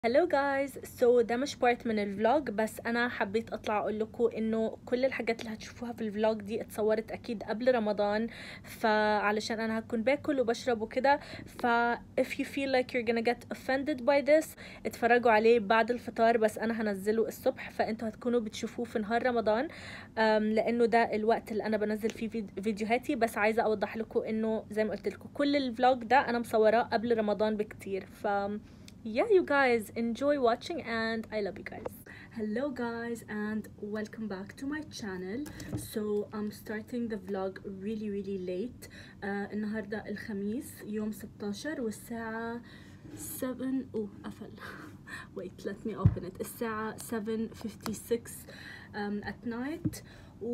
هلو جايز سو ده مش بارت من الفلوج بس انا حبيت اطلع اقول لكم انه كل الحاجات اللي هتشوفوها في الفلوج دي اتصورت اكيد قبل رمضان فعلشان انا هكون باكل وبشرب وكده ف if you feel like you're gonna get offended by this اتفرجوا عليه بعد الفطار بس انا هنزله الصبح فانتوا هتكونوا بتشوفوه في نهار رمضان أم، لانه ده الوقت اللي انا بنزل فيه فيد- فيديوهاتي بس عايزه اوضح لكم انه زي ما قلت لكم كل الفلوج ده انا مصوراه قبل رمضان بكتير ف yeah you guys enjoy watching and i love you guys hello guys and welcome back to my channel so i'm starting the vlog really really late uh, النهارده الخميس يوم 16 والساعه 7 اوه قفل wait let me open it الساعه 7:56 um, at night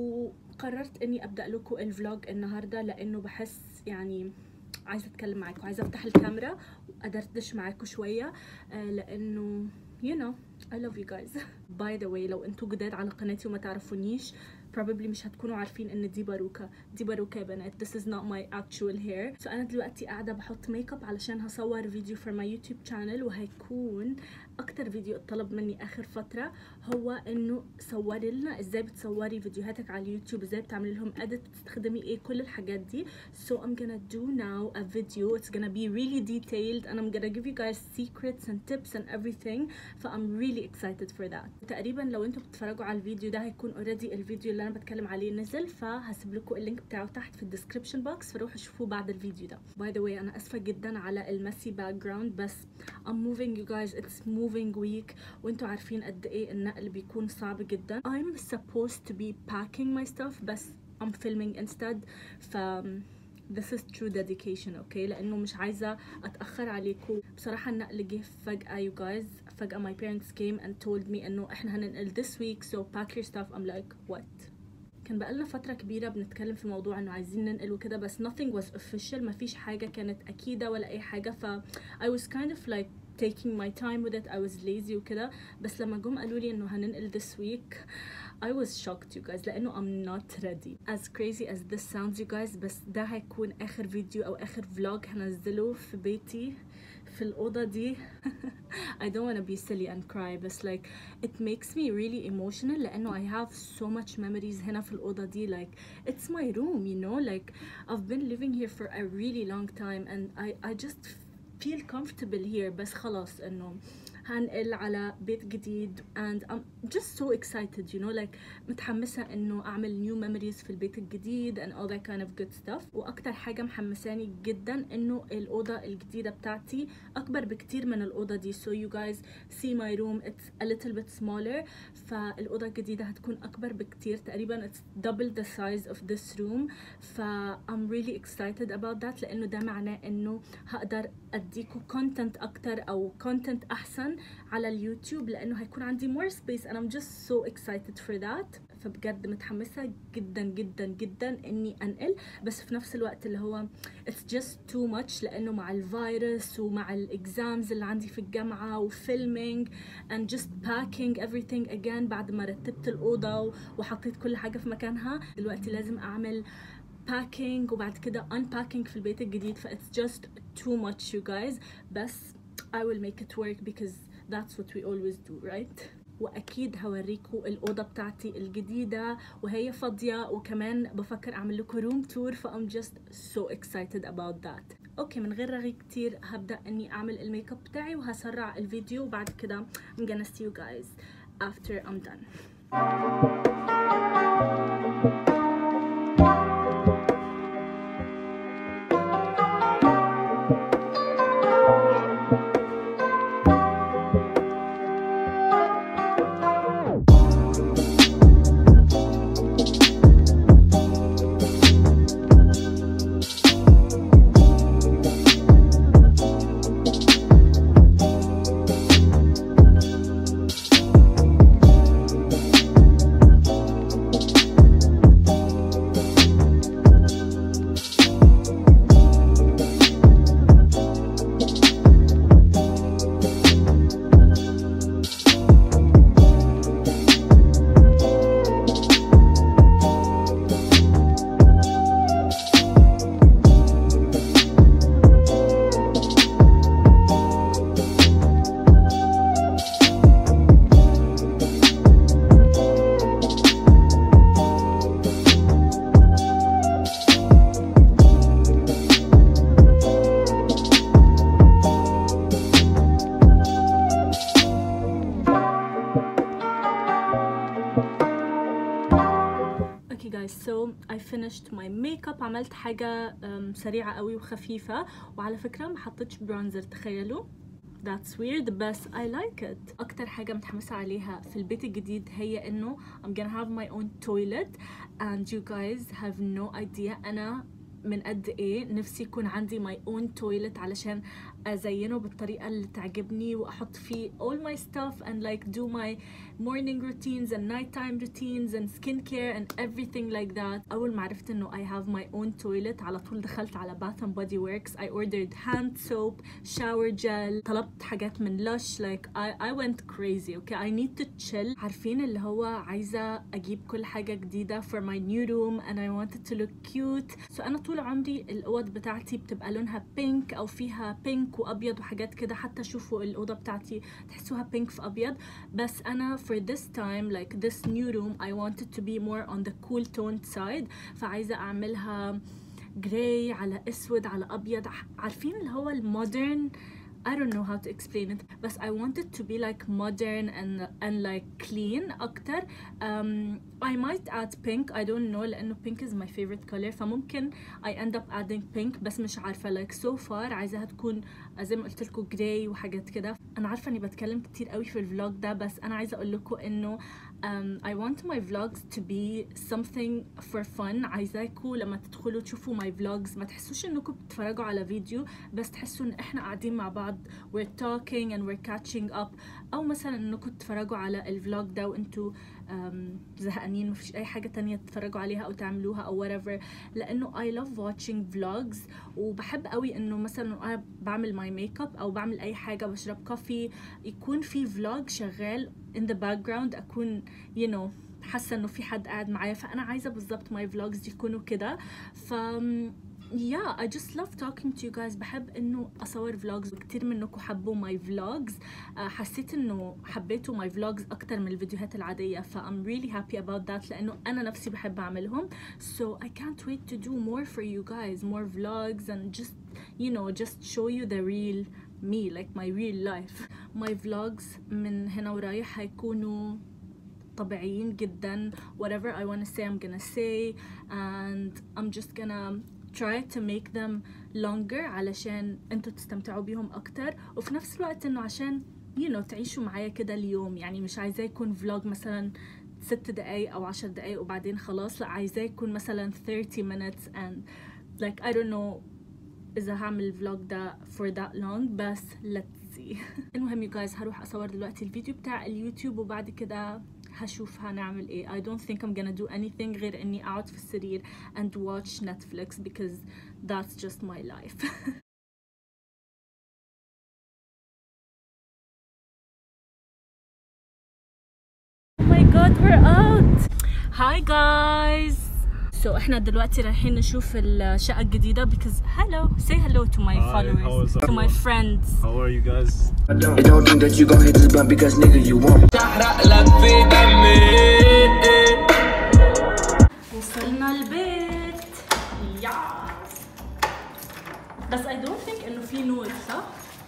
وقررت اني ابدا لكم الفلوج النهارده لانه بحس يعني عايزه اتكلم معاكم عايزه افتح الكاميرا وادردش معاكم شويه آه، لانه you know I love you guys by the way لو انتوا جداد على قناتي وما تعرفونيش probably مش هتكونوا عارفين ان دي باروكة دي باروكة يا بنات this is not my actual hair so انا دلوقتي قاعده بحط ميك اب علشان هصور فيديو for my YouTube channel وهيكون اكتر فيديو اتطلب مني اخر فتره هو انه صوري لنا ازاي بتصوري فيديوهاتك على اليوتيوب ازاي بتعملي لهم edit بتستخدمي ايه كل الحاجات دي so I'm gonna do now a video it's gonna be really detailed and I'm gonna give you guys secrets and tips and everything ف I'm really excited for that تقريبا لو انتوا بتتفرجوا على الفيديو ده هيكون already الفيديو اللي انا بتكلم عليه نزل فهسيب لكم اللينك بتاعه تحت في الديسكربشن بوكس فروحوا شوفوه بعد الفيديو ده by the way انا اسفه جدا على المسي باك جراوند بس I'm moving you guys it's moving week وانتوا عارفين قد ايه النقل بيكون صعب جدا I'm supposed to be packing my stuff بس I'm filming instead ف this is true dedication اوكي لانه مش عايزه اتاخر عليكم بصراحه النقل جه فجاه you guys فجاه my parents came and told me انه احنا هننقل this week so pack your stuff I'm like what كان بقالنا فترة كبيرة بنتكلم في موضوع انه عايزين ننقل وكده بس nothing was official مفيش حاجة كانت أكيدة ولا أي حاجة ف I was kind of like taking my time with it I was lazy وكده بس لما جم قالوا لي انه هننقل this week I was shocked you guys لأنه I'm not ready as crazy as this sounds you guys بس ده هيكون آخر فيديو أو آخر vlog هنزله في بيتي في الأوضة دي I don't want to be silly and cry بس like it makes me really emotional لأنه I have so much memories هنا في الأوضة دي like it's my room you know like I've been living here for a really long time and I I just feel comfortable here بس خلاص إنه هنقل على بيت جديد and I'm just so excited you know like متحمسة انه اعمل new memories في البيت الجديد and all that kind of good stuff واكتر حاجة محمساني جدا انه الأوضة الجديدة بتاعتي اكبر بكتير من الأوضة دي so you guys see my room it's a little bit smaller فالأوضة الجديدة هتكون اكبر بكتير تقريبا it's double the size of this room ف I'm really excited about that لانه ده معناه انه هقدر اديكم content اكتر او content احسن على اليوتيوب لانه هيكون عندي more space and I'm just so excited for that فبجد متحمسة جدا جدا جدا اني انقل بس في نفس الوقت اللي هو it's just too much لانه مع الفيروس ومع الاكزامز اللي عندي في الجامعة وفيلمينج and just packing everything again بعد ما رتبت الأوضة وحطيت كل حاجة في مكانها دلوقتي لازم اعمل packing وبعد كده unpacking في البيت الجديد ف it's just too much you guys بس I will make it work because that's what we always do right واكيد هوريكم الاوضه بتاعتي الجديده وهي فاضيه وكمان بفكر اعمل لكم روم تور ف I'm just so excited about that اوكي من غير رغي كتير هبدا اني اعمل الميك اب بتاعي وهسرع الفيديو وبعد كده I'm gonna see you guys after I'm done so I finished my makeup عملت حاجة um, سريعة قوي وخفيفة وعلى فكرة ما حطيتش برونزر تخيلوا That's weird بس I like it أكتر حاجة متحمسة عليها في البيت الجديد هي إنه I'm gonna have my own toilet and you guys have no idea أنا من قد ايه نفسي يكون عندي my own toilet علشان ازينه بالطريقه اللي تعجبني واحط فيه all my stuff and like do my morning routines and nighttime routines and skincare and everything like that اول ما عرفت انه I have my own toilet على طول دخلت على Bath and Body Works I ordered hand soap shower gel طلبت حاجات من Lush like I, I went crazy okay I need to chill عارفين اللي هو عايزه اجيب كل حاجه جديده for my new room and I wanted to look cute so انا طول عمري الاوض بتاعتي بتبقى لونها بينك او فيها بينك وابيض وحاجات كده حتى شوفوا الاوضه بتاعتي تحسوها بينك في ابيض بس انا for this time like this new room I wanted to be more on the cool toned side فعايزه اعملها جراي على اسود على ابيض عارفين اللي هو المودرن I don't know how to explain it بس I want it to be like modern and and like clean أكتر um, I might add pink I don't know لأنه pink is my favorite color فممكن I end up adding pink بس مش عارفة like so far عايزاها تكون زي ما قلت لكم جراي وحاجات كده أنا عارفة إني بتكلم كتير قوي في الفلوج ده بس أنا عايزة أقول لكم إنه um, I want my vlogs to be something for fun عايزاكم لما تدخلوا تشوفوا my vlogs ما تحسوش انكم بتتفرجوا على فيديو بس تحسوا ان احنا قاعدين مع بعض we're talking and we're catching up او مثلا انكم تتفرجوا على الفلوج ده وانتوا um, زهقانين مفيش اي حاجة تانية تتفرجوا عليها او تعملوها او whatever لانه I love watching vlogs وبحب قوي انه مثلا انا بعمل my makeup او بعمل اي حاجة بشرب كوفي يكون في فلوج شغال in the background اكون you know حاسه انه في حد قاعد معايا فانا عايزه بالظبط my vlogs يكونوا كده ف yeah I just love talking to you guys بحب انه اصور vlogs وكتير منكم حبوا my vlogs uh, حسيت انه حبيتوا my vlogs اكتر من الفيديوهات العادية ف I'm really happy about that لانه انا نفسي بحب اعملهم so I can't wait to do more for you guys more vlogs and just you know just show you the real me like my real life my vlogs من هنا ورايح هيكونوا طبيعيين جدا whatever I want to say I'm gonna say and I'm just gonna try to make them longer علشان انتوا تستمتعوا بيهم اكتر وفي نفس الوقت انه عشان you know تعيشوا معايا كده اليوم يعني مش عايزاه يكون vlog مثلا ست دقايق او عشر دقايق وبعدين خلاص لا عايزاه يكون مثلا 30 minutes and like I don't know اذا هعمل الفلوج ده for that long بس let's see المهم you guys هروح اصور دلوقتي الفيديو بتاع اليوتيوب وبعد كده هشوف هنعمل ايه I don't think I'm gonna do anything غير اني اقعد في السرير and watch Netflix because that's just my life oh my god we're out hi guys so احنا دلوقتي رايحين نشوف الشقة الجديدة because hello say hello to my Hi, how followers is to my everyone? friends How are you guys? And don't think that you gon' hit this blunt because nigga you won't. احرق لك في دمي وصلنا البيت ياس بس I don't think انه في نور صح؟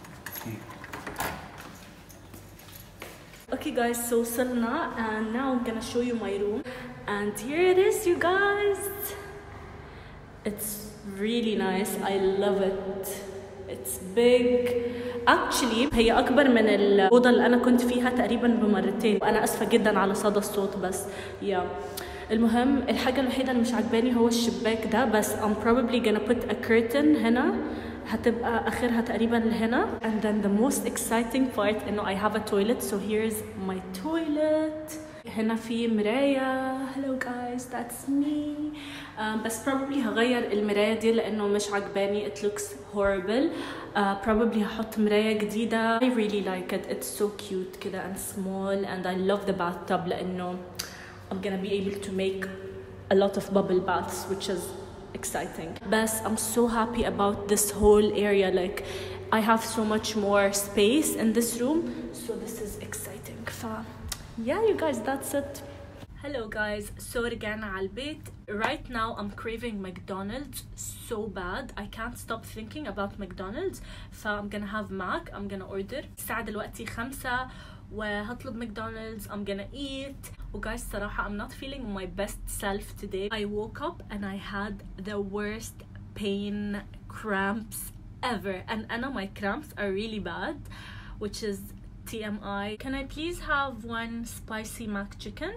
Okay guys, so وصلنا and now I'm gonna show you my room and here it is you guys. It's really nice. I love it. It's big. Actually هي أكبر من الأوضة اللي أنا كنت فيها تقريبا بمرتين. وأنا آسفة جدا على صدى الصوت بس yeah. المهم الحاجة الوحيدة اللي مش عجباني هو الشباك ده بس I'm probably gonna put a curtain هنا هتبقى آخرها تقريبا لهنا and then the most exciting part إنه I have a toilet so here's my toilet هنا في مراية hello guys that's me um, بس probably هغير المراية دي لأنه مش عجباني it looks horrible uh, probably هحط مراية جديدة I really like it it's so cute كده and small and I love the bathtub لأنه I'm gonna be able to make a lot of bubble baths which is exciting but I'm so happy about this whole area like I have so much more space in this room so this is exciting ف yeah you guys that's it Hello guys, so رجعنا على البيت. Right now I'm craving McDonald's so bad. I can't stop thinking about McDonald's. ف I'm gonna have Mac. I'm gonna order. الساعة دلوقتي خمسة وهطلب ماكدونالدز I'm gonna eat وجايز صراحة I'm not feeling my best self today I woke up and I had the worst pain cramps ever and أنا my cramps are really bad which is TMI can I please have one spicy mac chicken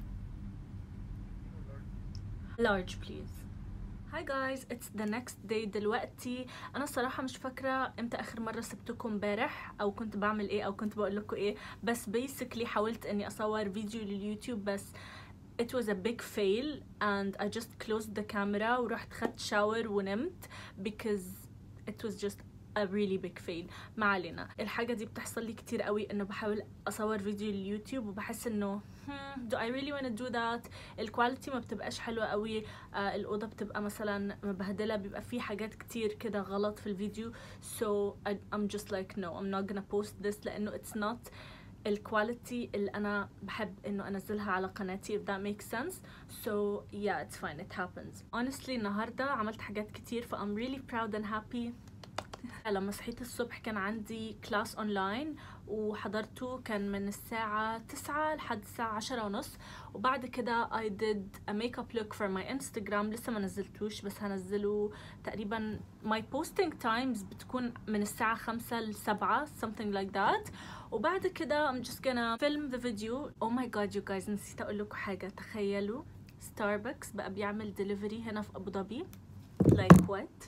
large please هاي جايز اتس ذا نكست داي دلوقتي انا الصراحه مش فاكره امتى اخر مره سبتكم امبارح او كنت بعمل ايه او كنت بقول لكم ايه بس بيسكلي حاولت اني اصور فيديو لليوتيوب بس it was a big fail and I just closed the camera ورحت خدت شاور ونمت because it was just a really big fail ما علينا الحاجة دي بتحصل لي كتير قوي انه بحاول اصور فيديو لليوتيوب وبحس انه hmm, do I really wanna do that الكواليتي ما بتبقاش حلوة قوي آه الأوضة بتبقى مثلا مبهدلة بيبقى في حاجات كتير كده غلط في الفيديو so I, I'm just like no I'm not gonna post this لأنه it's not الكواليتي اللي انا بحب انه انزلها على قناتي if that makes sense so yeah it's fine it happens honestly النهارده عملت حاجات كتير ف I'm really proud and happy لما صحيت الصبح كان عندي كلاس اونلاين وحضرته كان من الساعة تسعة لحد الساعة عشرة ونص وبعد كده I did a makeup look for my Instagram لسه ما نزلتوش بس هنزله تقريبا my posting times بتكون من الساعة خمسة لسبعة something like that وبعد كده I'm just gonna film the video oh my god you guys نسيت اقول لكم حاجة تخيلوا ستاربكس بقى بيعمل delivery هنا في ابو ظبي like what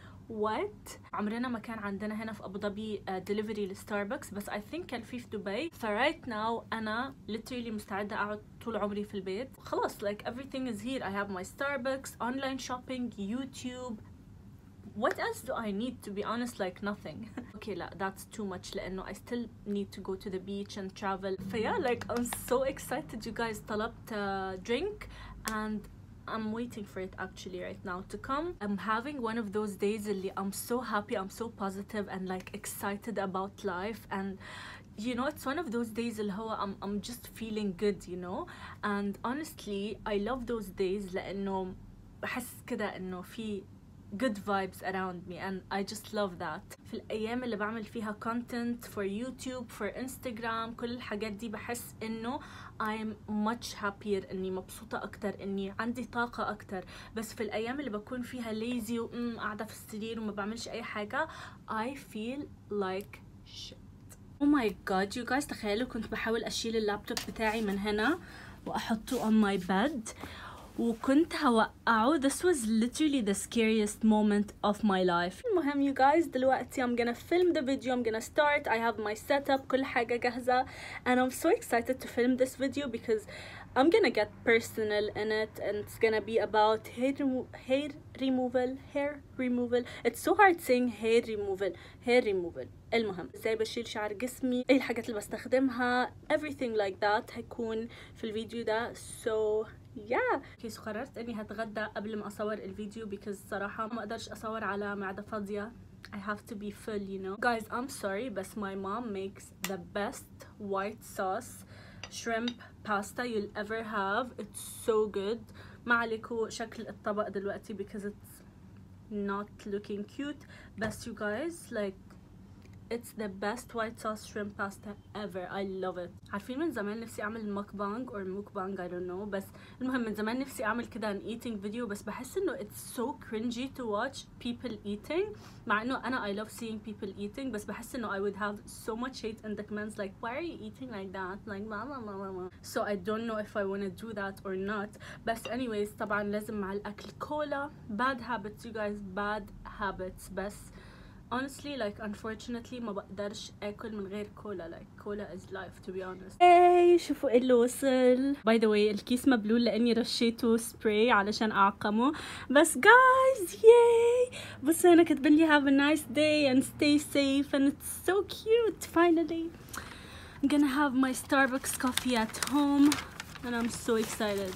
وات عمرنا ما كان عندنا هنا في ابو ظبي دليفري لستاربكس بس اي ثينك كان في في دبي فرايت ناو انا literally مستعده اقعد طول عمري في البيت خلاص like everything is here I have my Starbucks online shopping YouTube what else do I need to be honest like nothing okay لا that's too much لأنه I still need to go to the beach and travel فيا like I'm so excited you guys طلبت uh, drink and I'm waiting for it actually right now to come. I'm having one of those days اللي I'm so happy, I'm so positive and like excited about life and you know it's one of those days اللي هو I'm, I'm just feeling good you know and honestly I love those days لأنه بحس كده إنه في good vibes around me and I just love that في الأيام اللي بعمل فيها content for YouTube for Instagram كل الحاجات دي بحس إنه I'm much happier إني مبسوطة أكتر إني عندي طاقة أكتر بس في الأيام اللي بكون فيها lazy وقاعدة قاعدة في السرير وما بعملش أي حاجة I feel like shit Oh my god you guys تخيلوا كنت بحاول أشيل اللابتوب بتاعي من هنا وأحطه on my bed وكنت هوقعه this was literally the scariest moment of my life المهم you guys دلوقتي I'm gonna film the video I'm gonna start I have my setup كل حاجة جاهزة and I'm so excited to film this video because I'm gonna get personal in it and it's gonna be about hair, remo hair removal hair removal it's so hard saying hair removal hair removal المهم ازاي بشيل شعر جسمي ايه الحاجات اللي بستخدمها everything like that هيكون في الفيديو ده so yeah okay, so قررت اني هتغدى قبل ما اصور الفيديو because صراحة ما اقدرش اصور على معدة فاضية I have to be full you know guys I'm sorry but my mom makes the best white sauce shrimp pasta you'll ever have it's so good ما عليكم شكل الطبق دلوقتي because it's not looking cute بس you guys like it's the best white sauce shrimp pasta ever I love it عارفين من زمان نفسي اعمل مكبانج or mukbang I don't know بس المهم من زمان نفسي اعمل كده an eating video بس بحس انه it's so cringy to watch people eating مع انه انا I love seeing people eating بس بحس انه I would have so much hate in the comments like why are you eating like that like mama mama mama so I don't know if I want to do that or not بس anyways طبعا لازم مع الاكل كولا bad habits you guys bad habits بس honestly like unfortunately ما بقدرش اكل من غير كولا like كولا is life to be honest ايه شوفوا ايه اللي وصل by the way الكيس مبلول لاني رشيته سبراي علشان اعقمه بس guys yay بصوا هنا كاتبين لي have a nice day and stay safe and it's so cute finally I'm gonna have my Starbucks coffee at home and I'm so excited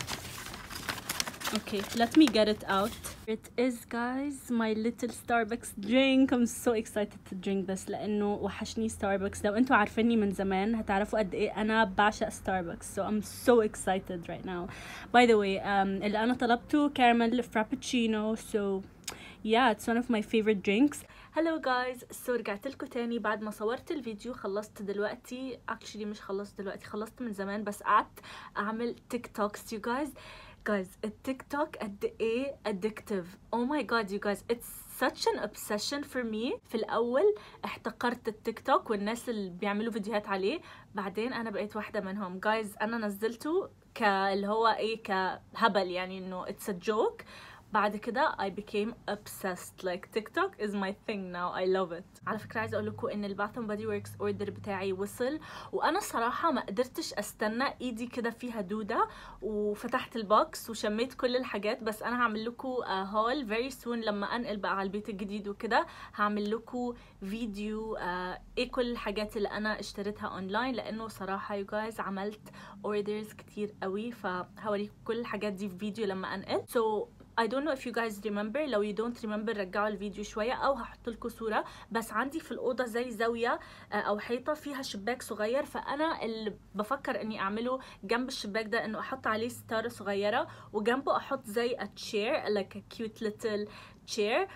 Okay, let me get it out. It is guys my little Starbucks drink. I'm so excited to drink this لأنه وحشني Starbucks. لو انتوا عارفيني من زمان هتعرفوا قد ايه أنا بعشق Starbucks. So I'm so excited right now. By the way, um, اللي أنا طلبته caramel frappuccino. So yeah, it's one of my favorite drinks. هلو جايز سو رجعت لكم تاني بعد ما صورت الفيديو خلصت دلوقتي اكشلي مش خلصت دلوقتي خلصت من زمان بس قعدت اعمل تيك توكس يو جايز جايز التيك توك قد ايه ادكتيف او ماي جاد يو جايز اتس such an obsession for me في الاول احتقرت التيك توك والناس اللي بيعملوا فيديوهات عليه بعدين انا بقيت واحده منهم جايز انا نزلته ك اللي هو ايه كهبل يعني انه it's a joke بعد كده I became obsessed like TikTok is my thing now I love it على فكرة عايزة أقول لكم إن الباث اند بودي وركس اوردر بتاعي وصل وأنا صراحة ما قدرتش أستنى إيدي كده فيها دودة وفتحت البوكس وشميت كل الحاجات بس أنا هعمل لكم هول very soon لما أنقل بقى على البيت الجديد وكده هعمل لكم فيديو آه، إيه كل الحاجات اللي أنا اشتريتها أونلاين لأنه صراحة يو جايز عملت اوردرز كتير قوي فهوريكم كل الحاجات دي في فيديو لما أنقل so I don't know if you guys remember لو you don't remember رجعوا الفيديو شوية أو هحط لكم صورة بس عندي في الأوضة زي زاوية آه، أو حيطة فيها شباك صغير فأنا اللي بفكر إني أعمله جنب الشباك ده إنه أحط عليه ستارة صغيرة وجنبه أحط زي a chair like a cute little chair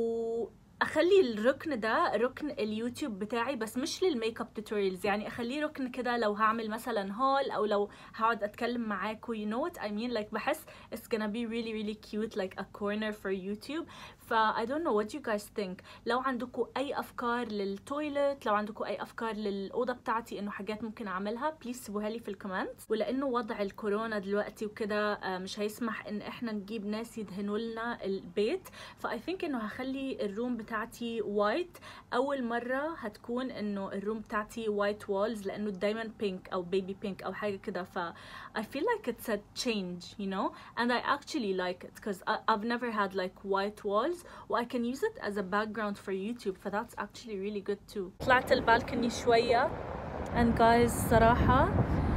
و اخلي الركن ده ركن اليوتيوب بتاعي بس مش للميك اب توتوريالز يعني اخليه ركن كده لو هعمل مثلا هول او لو هقعد اتكلم معاكم you know what I mean like بحس it's gonna be really really cute like a corner for YouTube ف I don't know what you guys think لو عندكم اي افكار للتويلت لو عندكم اي افكار للاوضه بتاعتي انه حاجات ممكن اعملها بليز سيبوها لي في الكومنت ولانه وضع الكورونا دلوقتي وكده آه، مش هيسمح ان احنا نجيب ناس يدهنوا لنا البيت فاي ثينك انه هخلي الروم بتاعتي وايت اول مره هتكون انه الروم بتاعتي وايت وولز لانه دايما بينك او بيبي بينك او حاجه كده ف I feel like it's a change you know and I actually like it because I've never had like white walls و I can use it as a background for YouTube ف that's actually really good too طلعت البالكوني شويه and guys صراحه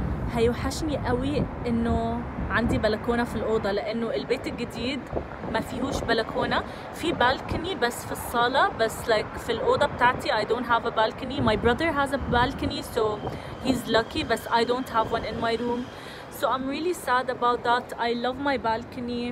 هيوحشني قوي انه عندي بلكونه في الاوضه لانه البيت الجديد ما فيهوش بلكونه في بالكوني بس في الصاله بس like في الاوضه بتاعتي I don't have a balcony my brother has a balcony so he's lucky بس I don't have one in my room so I'm really sad about that I love my balcony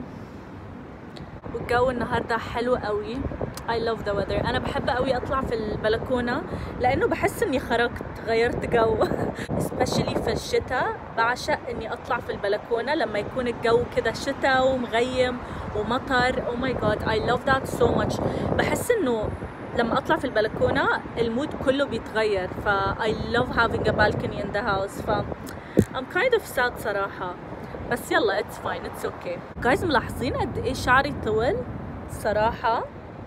والجو النهارده حلو قوي I love the weather انا بحب قوي اطلع في البلكونه لانه بحس اني خرجت غيرت جو especially في الشتاء بعشق اني اطلع في البلكونه لما يكون الجو كده شتاء ومغيم ومطر oh my god I love that so much بحس انه لما اطلع في البلكونه المود كله بيتغير ف I love having a balcony in the house ف I'm kind of sad صراحه بس يلا it's fine it's okay guys ملاحظين قد ايه شعري طول صراحه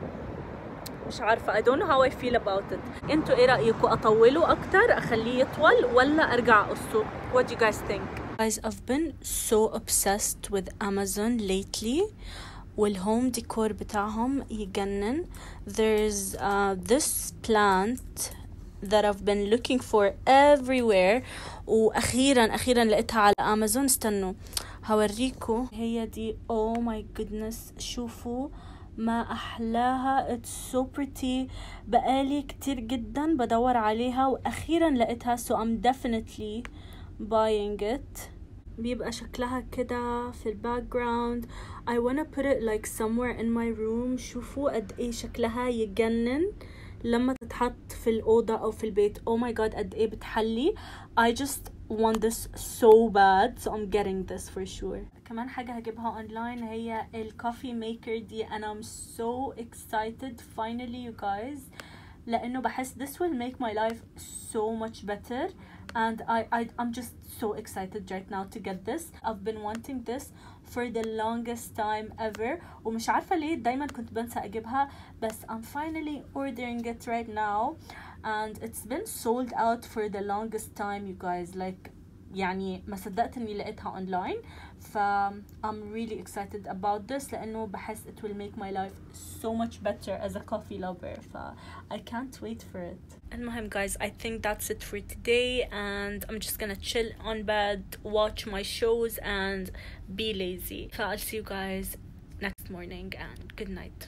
مش عارفة I don't know how I feel about it انتوا ايه رأيكم اطوله اكتر اخليه يطول ولا ارجع اقصه what do you guys think guys I've been so obsessed with Amazon lately والهوم ديكور بتاعهم يجنن there's uh, this plant that I've been looking for everywhere واخيرا اخيرا لقيتها على امازون استنوا هوريكم هي دي oh my goodness شوفوا ما احلاها it's so pretty بقالي كتير جدا بدور عليها واخيرا لقيتها so I'm definitely buying it بيبقى شكلها كده في الباك جراوند I wanna put it like somewhere in my room شوفوا قد ايه شكلها يجنن لما تتحط في الأوضة أو في البيت oh my god قد ايه بتحلي I just want this so bad so I'm getting this for sure كمان حاجة هجيبها اونلاين هي الكوفي ميكر دي and I'm so excited finally you guys لأنه بحس this will make my life so much better and I, I I'm just so excited right now to get this I've been wanting this for the longest time ever ومش عارفة ليه دايما كنت بنسى أجيبها بس I'm finally ordering it right now and it's been sold out for the longest time you guys like يعني ما صدقت اني لقيتها اونلاين ف I'm really excited about this لانه بحس it will make my life so much better as a coffee lover ف I can't wait for it المهم guys I think that's it for today and I'm just gonna chill on bed watch my shows and be lazy ف I'll see you guys next morning and good night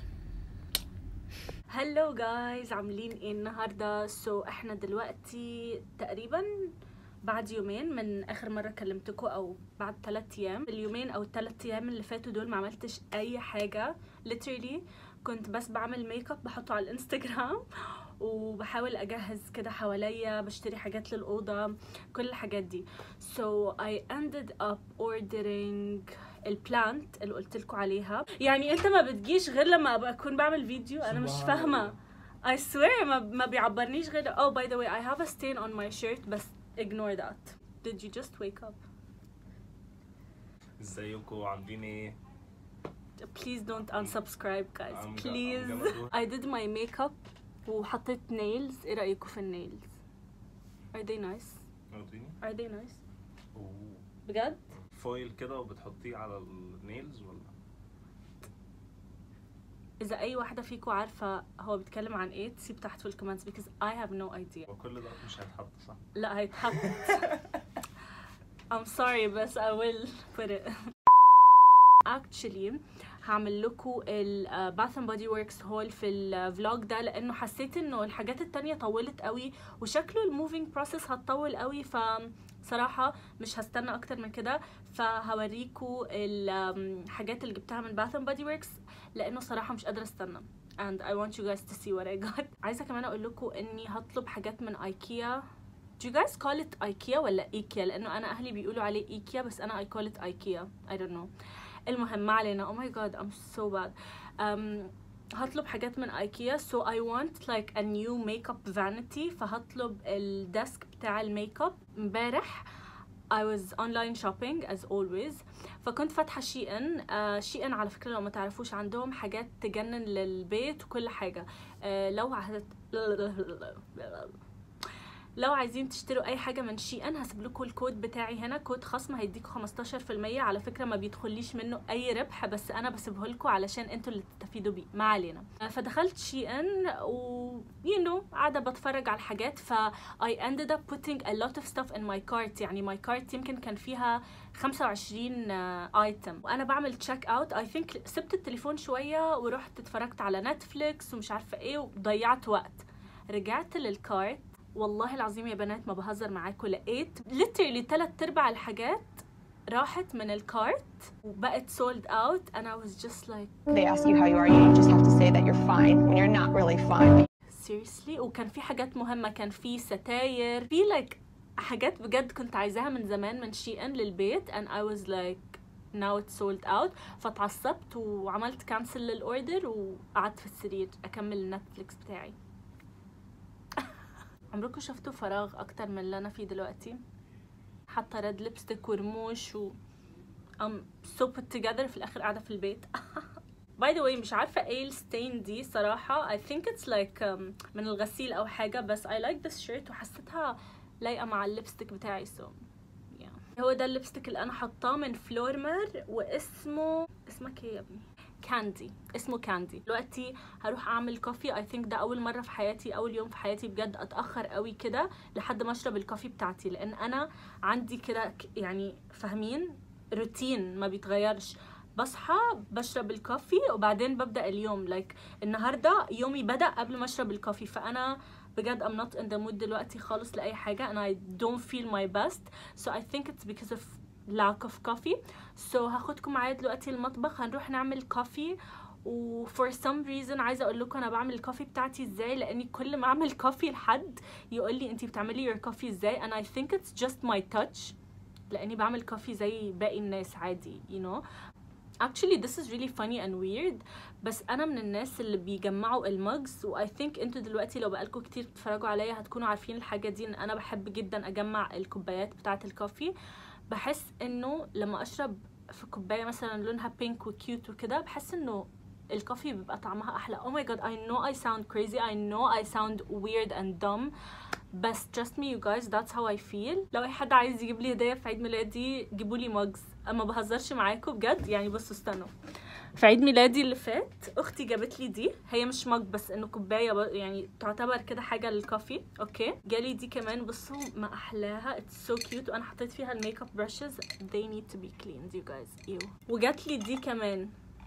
هلو جايز عاملين ايه النهارده سو so, احنا دلوقتي تقريبا بعد يومين من اخر مره كلمتكم او بعد 3 ايام اليومين او الثلاث ايام اللي فاتوا دول ما عملتش اي حاجه literally كنت بس بعمل ميك اب بحطه على الانستغرام وبحاول اجهز كده حواليا بشتري حاجات للاوضه كل الحاجات دي so I ended up ordering البلانت اللي قلت لكم عليها يعني انت ما بتجيش غير لما ابقى اكون بعمل فيديو انا مش سبحان فاهمه I swear ما, ما بيعبرنيش غير oh by the way I have a stain on my shirt بس ignore that did you just wake up ازيكم عاملين ايه؟ please don't unsubscribe guys I'm go- please I'm gonna do- I did my makeup وحطيت nails ايه رأيكم في النيلز are they nice واخديني؟ are they nice أوه. بجد فويل كده وبتحطيه على النيلز ولا؟ اذا اي واحدة فيكم عارفة هو بيتكلم عن ايه تسيب تحت في الكومنتس because I have no idea وكل ده مش هيتحط صح؟ لا هيتحط I'm sorry بس I will put it actually هعمل لكم ال Bath and Body Works haul في الفلوج ده لانه حسيت انه الحاجات التانية طولت قوي وشكله الموفينج بروسيس هتطول قوي ف صراحة مش هستنى اكتر من كده فهوريكم الحاجات اللي جبتها من Bath and Body Works لانه صراحة مش قادرة استنى and I want you guys to see what I got عايزة كمان اقول لكم اني هطلب حاجات من ايكيا Do you guys call it IKEA ولا IKEA؟ لأنه أنا أهلي بيقولوا عليه IKEA بس أنا I call it IKEA I don't know المهم ما علينا oh my god I'm so bad um, هطلب حاجات من ايكيا so I want like a new makeup vanity فهطلب الديسك بتاع الميك اب امبارح I was online shopping as always فكنت فاتحة شي ان آه شي ان على فكرة لو ما تعرفوش عندهم حاجات تجنن للبيت وكل حاجة آه لو هت... لو عايزين تشتروا اي حاجه من شي ان هسيب لكم الكود بتاعي هنا كود خصم هيديكوا 15% على فكره ما بيدخليش منه اي ربح بس انا بسيبه لكم علشان انتوا اللي تستفيدوا بيه ما علينا فدخلت شي ان و you know قاعده بتفرج على الحاجات ف I ended up putting a lot of stuff in my cart يعني my cart يمكن كان فيها 25 ايتم وانا بعمل تشيك اوت اي ثينك سبت التليفون شويه ورحت اتفرجت على نتفليكس ومش عارفه ايه وضيعت وقت رجعت للكارت والله العظيم يا بنات ما بهزر معاكم لقيت literally تلات ارباع الحاجات راحت من الكارت وبقت sold out and I was just like They ask you how you are, you just have to say that you're fine when you're not really fine. seriously وكان في حاجات مهمة كان في ستاير في like حاجات بجد كنت عايزاها من زمان من شي ان للبيت and I was like now it's sold out فتعصبت وعملت كانسل للاوردر وقعدت في السرير اكمل النتفليكس بتاعي عمركم شفتوا فراغ اكتر من اللي انا فيه دلوقتي حاطه ريد ليبستيك ورموش و I'm so put together في الاخر قاعده في البيت باي ذا واي مش عارفه ايه الستين دي صراحه I think it's like um, من الغسيل او حاجه بس I like this shirt وحسيتها لايقه مع الليبستيك بتاعي so yeah. هو ده الليبستيك اللي انا حطاه من فلورمر واسمه اسمك ايه يا ابني كاندي اسمه كاندي دلوقتي هروح اعمل كوفي اي ثينك ده اول مره في حياتي اول يوم في حياتي بجد اتاخر قوي كده لحد ما اشرب الكوفي بتاعتي لان انا عندي كده ك- يعني فاهمين روتين ما بيتغيرش بصحى بشرب الكوفي وبعدين ببدا اليوم لايك like النهارده يومي بدا قبل ما اشرب الكوفي فانا بجد I'm not in the mood دلوقتي خالص لأي حاجة and I don't feel my best so I think it's because of lack of coffee so هاخدكم معايا دلوقتي المطبخ هنروح نعمل كوفي و for some reason عايزه اقول لكم انا بعمل الكوفي بتاعتي ازاي لاني كل ما اعمل كوفي لحد يقول لي انتي بتعملي your coffee ازاي and I think it's just my touch لاني بعمل كوفي زي باقي الناس عادي you know actually this is really funny and weird بس انا من الناس اللي بيجمعوا المجز و I think انتوا دلوقتي لو بقالكم كتير بتتفرجوا عليا هتكونوا عارفين الحاجه دي ان انا بحب جدا اجمع الكوبايات بتاعه الكوفي بحس انه لما اشرب في كوبايه مثلا لونها بينك وكيوت وكده بحس انه الكوفي بيبقى طعمها احلى oh my god I know I sound crazy I know I sound weird and dumb بس trust me you guys that's how I feel لو اي حد عايز يجيب لي هديه في عيد ميلادي جيبوا لي مجز اما بهزرش معاكم بجد يعني بصوا استنوا في عيد ميلادي اللي فات اختي جابت لي دي هي مش مج بس انه كوبايه ب- يعني تعتبر كده حاجه للكوفي اوكي جالي دي كمان بصوا ما احلاها اتس سو كيوت وانا حطيت فيها الميك اب براشز they need to be cleaned you guys ew وجات لي دي كمان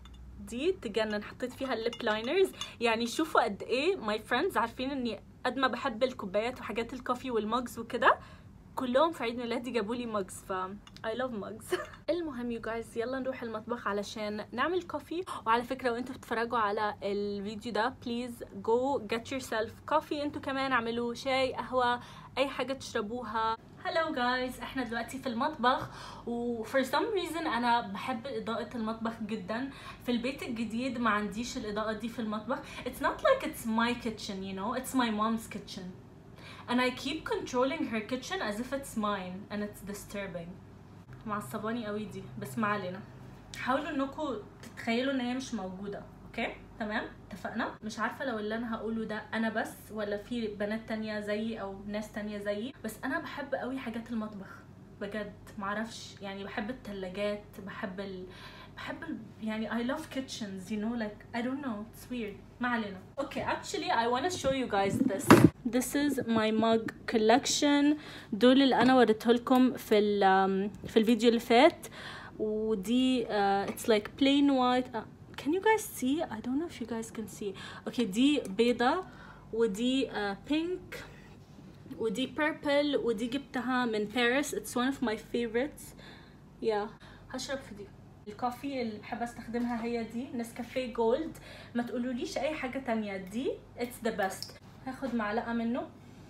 دي تجنن حطيت فيها الليب لاينرز يعني شوفوا قد ايه ماي فريندز عارفين اني قد ما بحب الكوبايات وحاجات الكوفي والمجز وكده كلهم في عيد ميلادي جابوا لي ماجز ف I love mugs المهم يو جايز يلا نروح المطبخ علشان نعمل كوفي وعلى فكره وانتوا بتتفرجوا على الفيديو ده بليز جو جيت يور سيلف كوفي انتوا كمان اعملوا شاي قهوه اي حاجه تشربوها هلو جايز احنا دلوقتي في المطبخ و for some reason انا بحب اضاءة المطبخ جدا في البيت الجديد ما عنديش الاضاءة دي في المطبخ it's not like it's my kitchen you know it's my mom's kitchen and I keep controlling her kitchen as if it's mine and it's disturbing معصباني قوي دي بس ما علينا حاولوا انكم تتخيلوا ان هي مش موجودة اوكي تمام اتفقنا مش عارفة لو اللي انا هقوله ده انا بس ولا في بنات تانية زيي او ناس تانية زيي بس انا بحب قوي حاجات المطبخ بجد معرفش يعني بحب التلاجات بحب ال... بحب ال... يعني I love kitchens you know like I don't know it's weird ما علينا okay actually I wanna show you guys this this is my mug collection دول اللي انا وريته لكم في ال um, في الفيديو اللي فات ودي uh, it's like plain white uh, can you guys see I don't know if you guys can see okay دي بيضة ودي uh, pink ودي purple ودي جبتها من باريس it's one of my favorites yeah هشرب في دي الكوفي اللي بحب استخدمها هي دي نسكافيه جولد ما تقولوليش اي حاجه تانية دي it's the best هاخد معلقه منه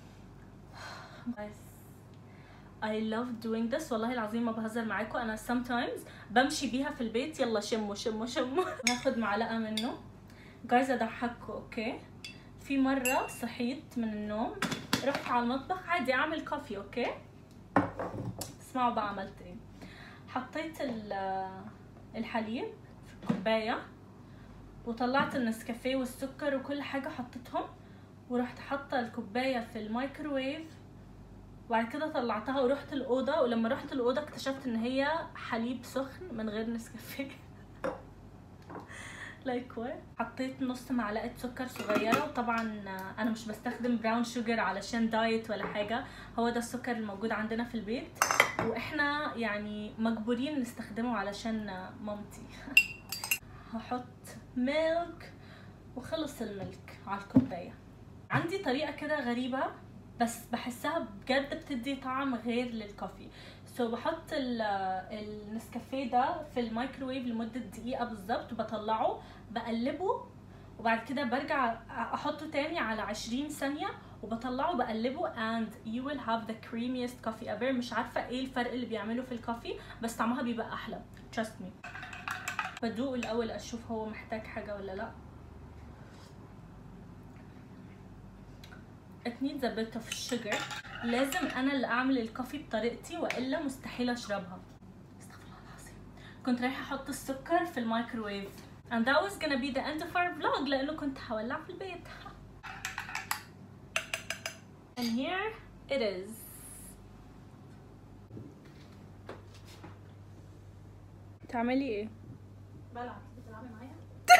guys I love doing this والله العظيم ما بهزر معاكم انا sometimes بمشي بيها في البيت يلا شموا شموا شموا هاخد معلقه منه جايز اضحكوا اوكي في مره صحيت من النوم رحت على المطبخ عادي اعمل كوفي اوكي اسمعوا بقى عملت ايه حطيت الحليب في الكوبايه وطلعت النسكافيه والسكر وكل حاجه حطيتهم ورحت حاطه الكوبايه في الميكروويف وبعد كده طلعتها ورحت الاوضه ولما رحت الاوضه اكتشفت ان هي حليب سخن من غير نسكافيه لايك وات حطيت نص معلقه سكر صغيره وطبعا انا مش بستخدم براون شوجر علشان دايت ولا حاجه هو ده السكر الموجود عندنا في البيت واحنا يعني مجبورين نستخدمه علشان مامتي هحط ميلك وخلص الملك على الكوبايه عندي طريقه كده غريبه بس بحسها بجد بتدي طعم غير للكوفي سو so بحط النسكافيه ده في الميكروويف لمده دقيقه بالظبط وبطلعه بقلبه وبعد كده برجع احطه تاني على 20 ثانيه وبطلعه بقلبه and you will have the creamiest coffee ever مش عارفه ايه الفرق اللي بيعمله في الكوفي بس طعمها بيبقى احلى trust me بدوق الاول اشوف هو محتاج حاجه ولا لا it needs a bit of sugar لازم انا اللي اعمل الكوفي بطريقتي والا مستحيل اشربها استغفر الله العظيم كنت رايحه احط السكر في الميكروويف and that was gonna be the end of our vlog لانه كنت هولع في البيت and here it is تعملي ايه بلعب بتلعبي معايا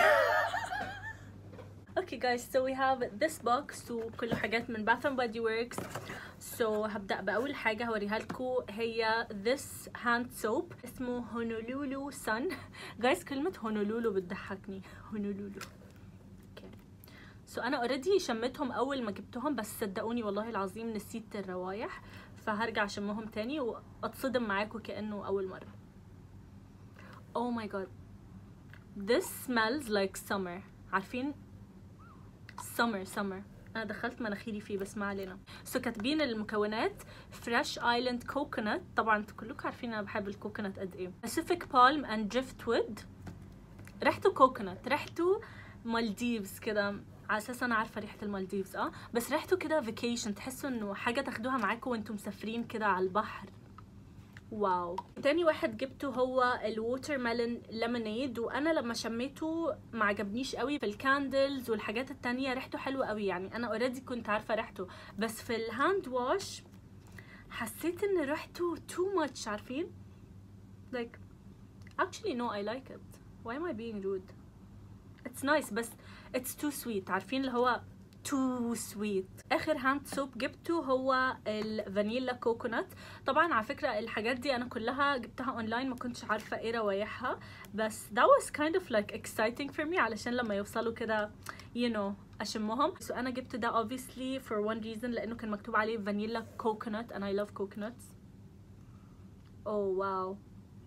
Okay guys, so we have this box وكله حاجات من Bath and Body Works. So هبدأ بأول حاجة هوريها لكم هي this hand soap اسمه Honolulu Sun. guys كلمة هونولولو بتضحكني. هونولولو. Okay. So أنا already شميتهم أول ما جبتهم بس صدقوني والله العظيم نسيت الروايح فهرجع أشمهم تاني وأتصدم معاكم كأنه أول مرة. Oh my god. This smells like summer. عارفين summer summer انا دخلت مناخيري فيه بس ما علينا سو so, كاتبين المكونات فريش ايلاند كوكونات طبعا انتوا كلكم عارفين انا بحب الكوكونات قد ايه باسيفيك بالم اند دريفت وود ريحته كوكونات ريحته مالديفز كده على اساس انا عارفه ريحه المالديفز اه بس ريحته كده فيكيشن تحسوا انه حاجه تاخدوها معاكم وانتم مسافرين كده على البحر واو تاني واحد جبته هو الووتر ميلون ليمونيد وانا لما شميته ما عجبنيش قوي في الكاندلز والحاجات التانية ريحته حلوه قوي يعني انا اوريدي كنت عارفه ريحته بس في الهاند واش حسيت ان ريحته too much عارفين like actually no I like it why am I being rude it's nice بس it's too sweet عارفين اللي هو too sweet اخر هاند سوب جبته هو الفانيلا كوكونات طبعا على فكره الحاجات دي انا كلها جبتها اونلاين ما كنتش عارفه ايه روايحها بس that was kind of like exciting for me علشان لما يوصلوا كده you know اشمهم سو انا جبت ده obviously for one reason لانه كان مكتوب عليه فانيلا coconut and I love coconuts اوه واو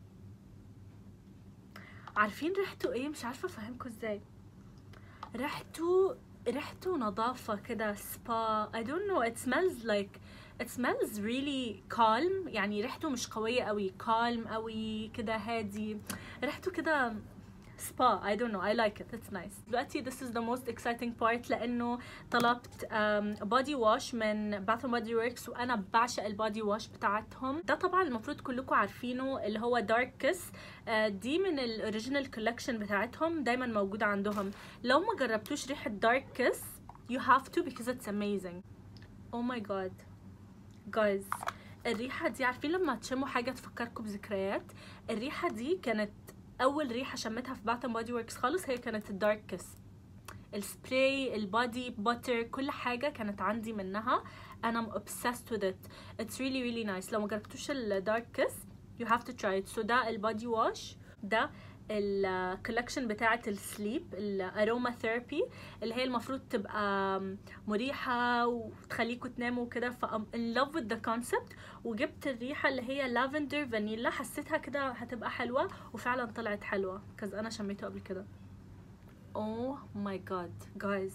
عارفين ريحته ايه مش عارفه افهمكم ازاي ريحته ريحته نظافه كده سبا I don't know it smells like it smells really calm يعني ريحته مش قويه قوي calm قوي كده هادي ريحته كده سبا I don't know I like it it's nice دلوقتي this is the most exciting part لأنه طلبت um, body wash من Bath and Body Works وأنا بعشق البادي واش بتاعتهم ده طبعا المفروض كلكم عارفينه اللي هو Dark Kiss uh, دي من الأوريجينال كولكشن بتاعتهم دايما موجودة عندهم لو ما جربتوش ريحة Dark Kiss you have to because it's amazing oh my god guys الريحة دي عارفين لما تشموا حاجة تفكركم بذكريات الريحة دي كانت اول ريحه شميتها في بات بودي وركس خالص هي كانت الدارك كيس السبراي البادي باتر كل حاجه كانت عندي منها انا ام obsessed with it it's really really nice لو ما جربتوش الدارك كيس you have to try it so ده البادي واش ده الكولكشن بتاعه السليب الاروما ثيرابي اللي هي المفروض تبقى مريحه وتخليكم تناموا كده ف I'm in love with the concept وجبت الريحه اللي هي لافندر فانيلا حسيتها كده هتبقى حلوه وفعلا طلعت حلوه كز انا شميته قبل كده oh my god guys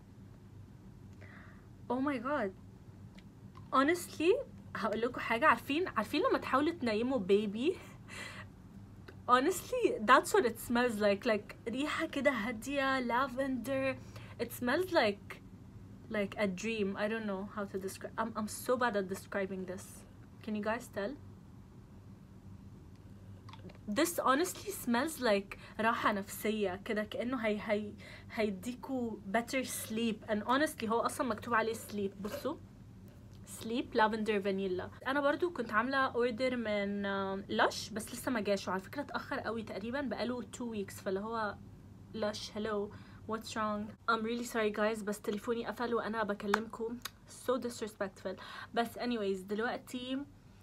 oh my god honestly هقول لكم حاجه عارفين عارفين لما تحاولوا تنيموا بيبي honestly that's what it smells like like ريحة كده هادية lavender it smells like like a dream I don't know how to describe I'm, I'm so bad at describing this can you guys tell this honestly smells like راحة نفسية كده كأنه هي هي هيديكوا better sleep and honestly هو أصلا مكتوب عليه sleep بصوا سليب لافندر فانيلا انا برضو كنت عامله اوردر من لش بس لسه ما جاش وعلى فكره اتاخر قوي تقريبا بقاله 2 ويكس فاللي هو لش hello what's wrong I'm really sorry guys بس تليفوني قفل وانا بكلمكم so disrespectful بس anyways دلوقتي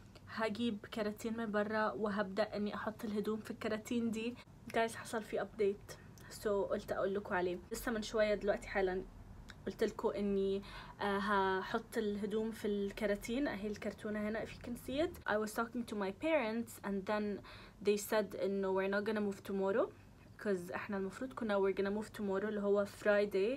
هجيب كراتين من برا وهبدا اني احط الهدوم في الكراتين دي guys حصل في update so قلت اقول لكم عليه لسه من شويه دلوقتي حالا قلت لكم اني آه هحط الهدوم في الكراتين اهي الكرتونه هنا if you can see it I was talking to my parents and then they said انه we're not gonna move tomorrow because احنا المفروض كنا we're gonna move tomorrow اللي هو Friday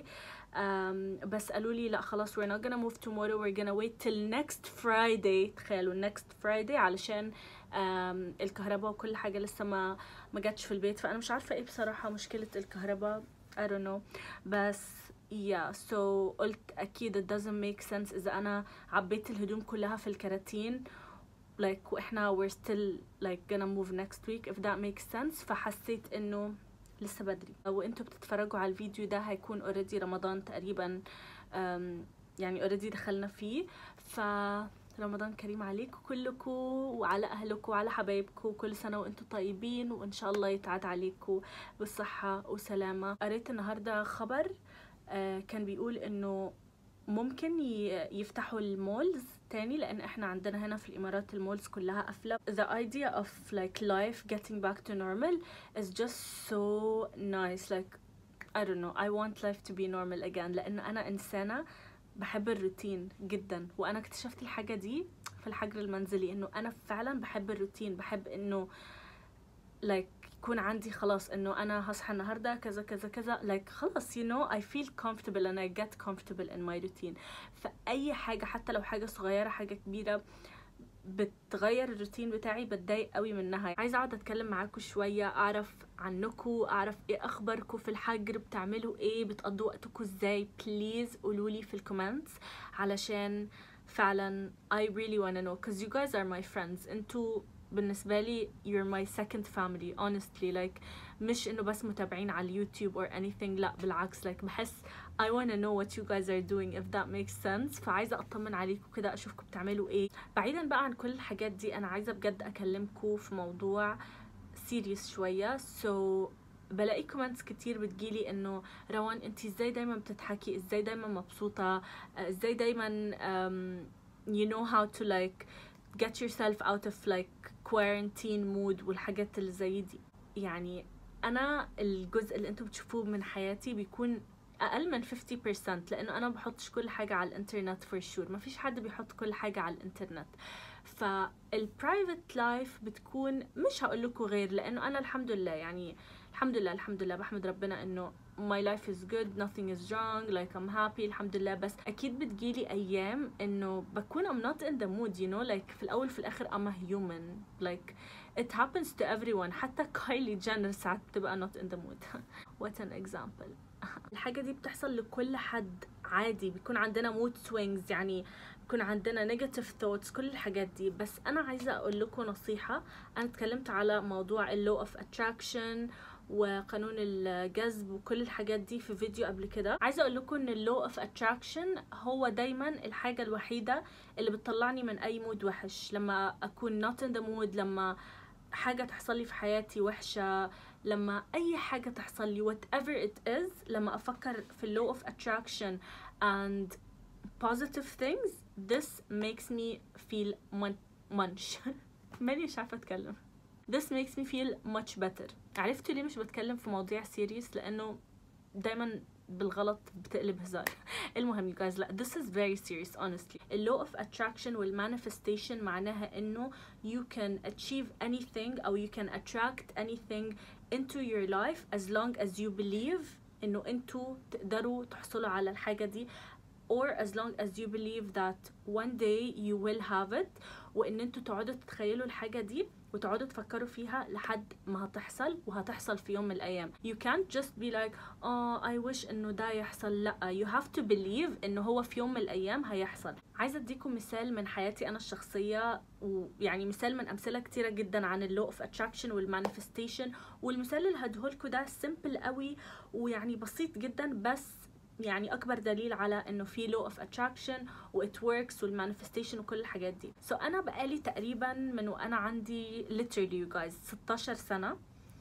um, بس قالوا لي لا خلاص we're not gonna move tomorrow we're gonna wait till next Friday تخيلوا next Friday علشان um, الكهرباء وكل حاجة لسه ما ما جاتش في البيت فأنا مش عارفة ايه بصراحة مشكلة الكهرباء I don't know بس yeah so قلت اكيد it doesn't make sense اذا انا عبيت الهدوم كلها في الكراتين like واحنا we're still like gonna move next week if that makes sense فحسيت انه لسه بدري وانتوا بتتفرجوا على الفيديو ده هيكون already رمضان تقريبا um, يعني already دخلنا فيه ف رمضان كريم عليكم كلكم وعلى اهلكم وعلى حبايبكم كل سنه وانتم طيبين وان شاء الله يتعاد عليكم بالصحه وسلامه قريت النهارده خبر آه كان بيقول انه ممكن يفتحوا المولز تاني لان احنا عندنا هنا في الامارات المولز كلها قافله the idea of like life getting back to normal is just so nice like I don't know I want life to be normal again لان انا انسانه بحب الروتين جدا وانا اكتشفت الحاجه دي في الحجر المنزلي انه انا فعلا بحب الروتين بحب انه like يكون عندي خلاص انه انا هصحى النهارده كذا كذا كذا like خلاص you know I feel comfortable and I get comfortable in my routine فاي حاجه حتى لو حاجه صغيره حاجه كبيره بتغير الروتين بتاعي بتضايق قوي منها عايزه اقعد اتكلم معاكم شويه اعرف عنكم اعرف ايه اخباركم في الحجر بتعملوا ايه بتقضوا وقتكم ازاي بليز قولوا لي في الكومنتس علشان فعلا I really wanna know cause you guys are my friends انتوا بالنسبة لي you're my second family honestly like مش انه بس متابعين على اليوتيوب or anything لا بالعكس like بحس I wanna know what you guys are doing if that makes sense فعايزة اطمن عليكم كده اشوفكم بتعملوا ايه بعيدا بقى عن كل الحاجات دي انا عايزة بجد اكلمكم في موضوع serious شوية so بلاقي كومنتس كتير بتجيلي انه روان انت ازاي دايما بتضحكي ازاي دايما مبسوطة ازاي دايما um, you know how to like get yourself out of like quarantine mood والحاجات اللي زي دي يعني انا الجزء اللي انتم بتشوفوه من حياتي بيكون اقل من 50% لانه انا ما بحطش كل حاجه على الانترنت فور شور ما فيش حد بيحط كل حاجه على الانترنت فالبرايفت لايف بتكون مش هقول لكم غير لانه انا الحمد لله يعني الحمد لله الحمد لله بحمد ربنا انه my life is good nothing is wrong like I'm happy الحمد لله بس اكيد بتجيلي ايام انه بكون I'm not in the mood you know like في الاول في الاخر I'm a human like it happens to everyone حتى كايلي جينر ساعات بتبقى not in the mood what an example الحاجة دي بتحصل لكل حد عادي بيكون عندنا mood swings يعني بيكون عندنا negative thoughts كل الحاجات دي بس أنا عايزة أقول لكم نصيحة أنا اتكلمت على موضوع ال law of attraction وقانون الجذب وكل الحاجات دي في فيديو قبل كده عايزه اقول لكم ان اللو اوف اتراكشن هو دايما الحاجه الوحيده اللي بتطلعني من اي مود وحش لما اكون not in the mood لما حاجه تحصل لي في حياتي وحشه لما اي حاجه تحصل لي whatever it is لما افكر في اللو اوف attraction and positive things this makes me feel mun- munch ماني مش عارفه اتكلم this makes me feel much better عرفتوا ليه مش بتكلم في مواضيع سيريس لانه دايما بالغلط بتقلب هزار المهم you guys لا this is very serious honestly ال law of attraction والmanifestation معناها انه you can achieve anything او you can attract anything into your life as long as you believe انه انتوا تقدروا تحصلوا على الحاجة دي or as long as you believe that one day you will have it وان انتوا تقعدوا تتخيلوا الحاجة دي وتقعدوا تفكروا فيها لحد ما هتحصل وهتحصل في يوم من الايام you can't just be like oh I wish انه ده يحصل لا you have to believe انه هو في يوم من الايام هيحصل عايزه اديكم مثال من حياتي انا الشخصيه ويعني مثال من امثله كتيره جدا عن اللو اوف اتراكشن والمانيفستيشن والمثال اللي هديهولكوا ده سيمبل قوي ويعني بسيط جدا بس يعني اكبر دليل على انه في law of attraction و it works والمانيفستيشن وكل الحاجات دي سو so انا بقالي تقريبا من وانا عندي literally you guys 16 سنه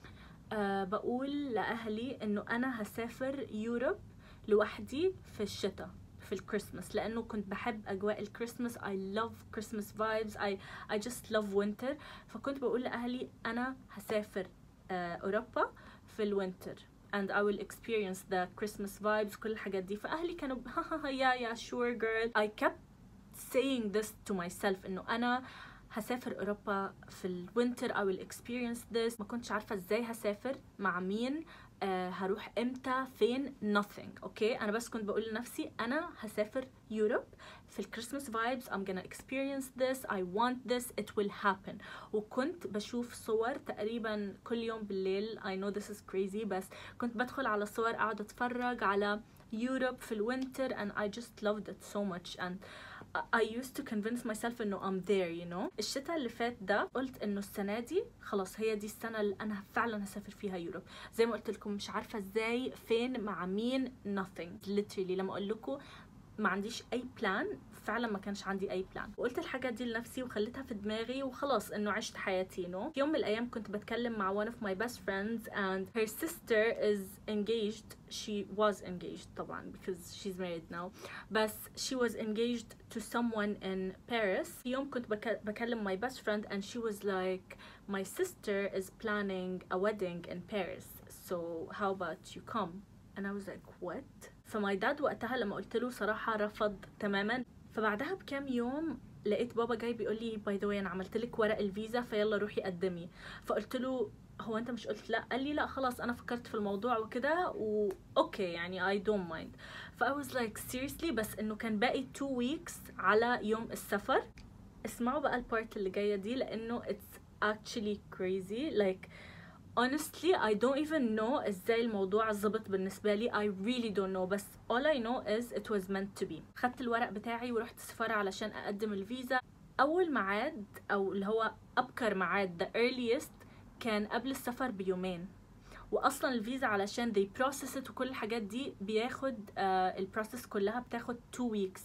أه بقول لاهلي انه انا هسافر يوروب لوحدي في الشتاء في الكريسماس لانه كنت بحب اجواء الكريسماس I love Christmas vibes I I just love winter فكنت بقول لاهلي انا هسافر آه اوروبا في الوينتر and I will experience the Christmas vibes كل الحاجات دي فأهلي كانوا يا يا sure girl I kept saying this to myself إنه أنا هسافر أوروبا في الوينتر I will experience this ما كنتش عارفة إزاي هسافر مع مين آه هروح امتى فين nothing اوكي انا بس كنت بقول لنفسي انا هسافر يوروب في الكريسماس vibes I'm gonna experience this I want this it will happen وكنت بشوف صور تقريبا كل يوم بالليل I know this is crazy بس كنت بدخل على صور اقعد اتفرج على يوروب في الوينتر and I just loved it so much and I used to convince myself انه I'm there you know الشتاء اللي فات ده قلت انه السنة دي خلاص هي دي السنة اللي انا فعلا هسافر فيها يوروب زي ما قلت لكم مش عارفة ازاي فين مع مين nothing literally لما اقول لكم ما عنديش اي بلان فعلا ما كانش عندي اي بلان وقلت الحاجات دي لنفسي وخليتها في دماغي وخلاص انه عشت حياتي you know. في يوم من الايام كنت بتكلم مع one of my best friends and her sister is engaged she was engaged طبعا because she's married now بس she was engaged to someone in Paris في يوم كنت بك بكلم my best friend and she was like my sister is planning a wedding in Paris so how about you come and I was like what فماي داد وقتها لما قلت له صراحه رفض تماما فبعدها بكام يوم لقيت بابا جاي بيقول لي باي ذا انا عملت لك ورق الفيزا فيلا روحي قدمي فقلت له هو انت مش قلت لا قال لي لا خلاص انا فكرت في الموضوع وكده واوكي يعني اي دونت مايند ف I was like seriously بس انه كان باقي 2 weeks على يوم السفر اسمعوا بقى البارت اللي جايه دي لانه it's actually crazy like honestly I don't even know ازاي الموضوع ظبط بالنسبة لي I really don't know بس all I know is it was meant to be خدت الورق بتاعي ورحت السفارة علشان أقدم الفيزا أول ميعاد أو اللي هو أبكر ميعاد the earliest كان قبل السفر بيومين واصلا الفيزا علشان they process it وكل الحاجات دي بياخد آه البروسيس كلها بتاخد 2 weeks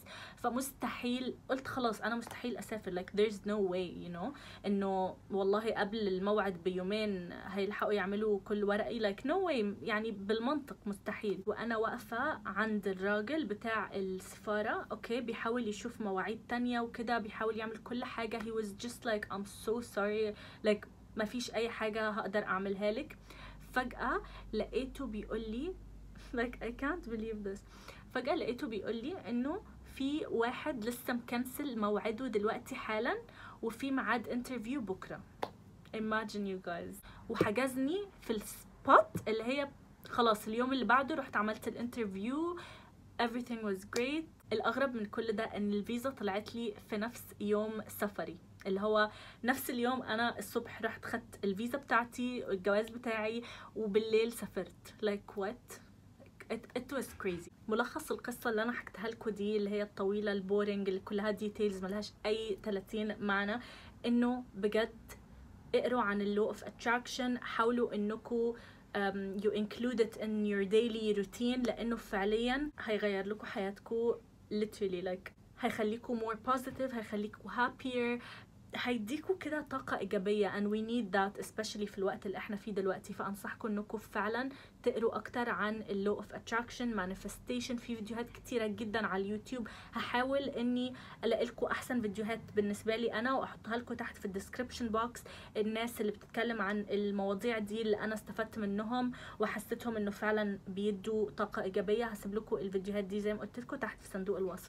فمستحيل قلت خلاص انا مستحيل اسافر like there's no way you know انه والله قبل الموعد بيومين هيلحقوا يعملوا كل ورقي like no way يعني بالمنطق مستحيل وانا واقفه عند الراجل بتاع السفاره اوكي بيحاول يشوف مواعيد تانية وكده بيحاول يعمل كل حاجه he was just like I'm so sorry like ما فيش اي حاجه هقدر اعملها لك فجأة لقيته بيقول لي like I can't believe this فجأة لقيته بيقول لي انه في واحد لسه مكنسل موعده دلوقتي حالا وفي ميعاد انترفيو بكرة imagine you guys وحجزني في السبوت اللي هي خلاص اليوم اللي بعده رحت عملت الانترفيو everything was great الأغرب من كل ده إن الفيزا طلعت لي في نفس يوم سفري اللي هو نفس اليوم أنا الصبح رحت خدت الفيزا بتاعتي والجواز بتاعي وبالليل سافرت like what it, it was crazy ملخص القصة اللي أنا حكيتها لكم دي اللي هي الطويلة البورينج اللي كلها ديتيلز ملهاش أي 30 معنى إنه بجد اقروا عن اللو اوف اتراكشن حاولوا انكم um, you include it in your daily routine لانه فعليا هيغير لكم حياتكم literally like هيخليكم more positive هيخليكم happier هيديكوا كده طاقة إيجابية and we need that especially في الوقت اللي احنا فيه دلوقتي فأنصحكم انكم فعلا تقروا أكتر عن ال law of attraction manifestation في فيديوهات كتيرة جدا على اليوتيوب هحاول اني الاقي لكم احسن فيديوهات بالنسبة لي انا واحطها لكم تحت في الديسكربشن بوكس الناس اللي بتتكلم عن المواضيع دي اللي انا استفدت منهم وحسيتهم انه فعلا بيدوا طاقة إيجابية هسيب لكم الفيديوهات دي زي ما قلت لكم تحت في صندوق الوصف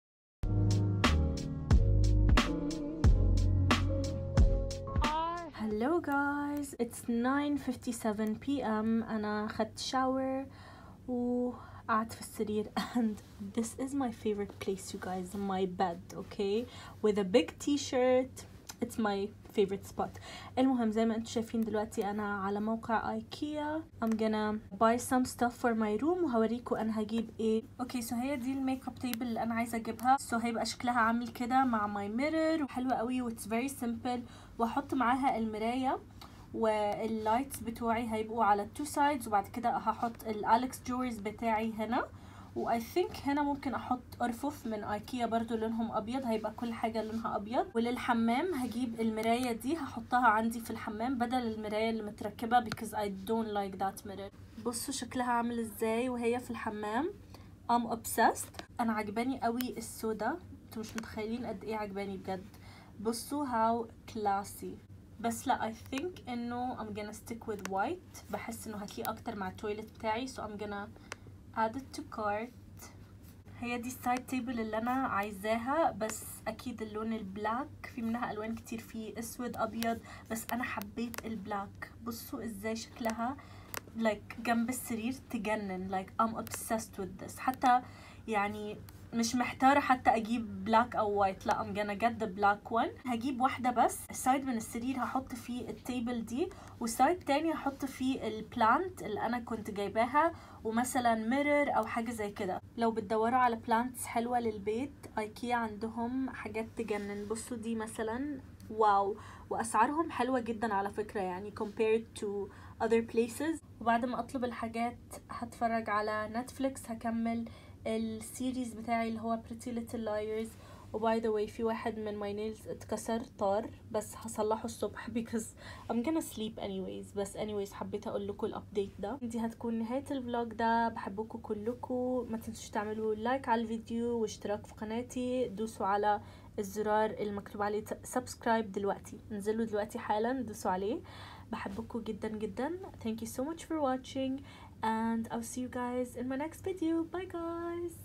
Hello guys it's 9:57 p.m. أنا خدت shower وقعدت في السرير and this is my favorite place you guys my bed okay with a big t-shirt it's my favorite spot المهم زي ما انتم شايفين دلوقتي انا على موقع ايكيا I'm gonna buy some stuff for my room وهوريكم انا هجيب ايه اوكي سو هي دي الميك اب تيبل اللي انا عايزه اجيبها سو هيبقى شكلها عامل كده مع ماي ميرور حلوه قوي واتس فيري سيمبل واحط معاها المرايه واللايتس بتوعي هيبقوا على التو سايدز وبعد كده هحط الالكس جورز بتاعي هنا واي ثينك هنا ممكن احط ارفف من ايكيا برضو لونهم ابيض هيبقى كل حاجه لونها ابيض وللحمام هجيب المرايه دي هحطها عندي في الحمام بدل المرايه اللي متركبه because I don't like that mirror بصوا شكلها عامل ازاي وهي في الحمام I'm obsessed انا عجباني قوي السودا انتوا مش متخيلين قد ايه عجباني بجد بصوا how classy بس لا I think انه I'm gonna stick with white بحس انه هتليق اكتر مع التويلت بتاعي so I'm gonna add it to cart هي دي السايد تيبل اللي انا عايزاها بس اكيد اللون البلاك في منها الوان كتير فيه اسود ابيض بس انا حبيت البلاك بصوا ازاي شكلها like جنب السرير تجنن like I'm obsessed with this حتى يعني مش محتارة حتى أجيب بلاك أو وايت لا I'm gonna get the black one هجيب واحدة بس سايد من السرير هحط فيه التيبل دي وسايد تاني هحط فيه البلانت اللي أنا كنت جايباها ومثلا ميرور أو حاجة زي كده لو بتدوروا على بلانتس حلوة للبيت ايكيا عندهم حاجات تجنن بصوا دي مثلا واو وأسعارهم حلوة جدا على فكرة يعني compared to other places وبعد ما أطلب الحاجات هتفرج على نتفليكس هكمل السيريز بتاعي اللي هو Pretty Little Liars وباي ذا واي في واحد من ماي نيلز اتكسر طار بس هصلحه الصبح because I'm gonna sleep anyways بس anyways حبيت اقول لكم الابديت ده دي هتكون نهاية الفلوج ده بحبكم كلكم ما تنسوش تعملوا لايك على الفيديو واشتراك في قناتي دوسوا على الزرار المكتوب عليه سبسكرايب دلوقتي انزلوا دلوقتي حالا دوسوا عليه بحبكم جدا جدا thank you so much for watching and I'll see you guys in my next video bye guys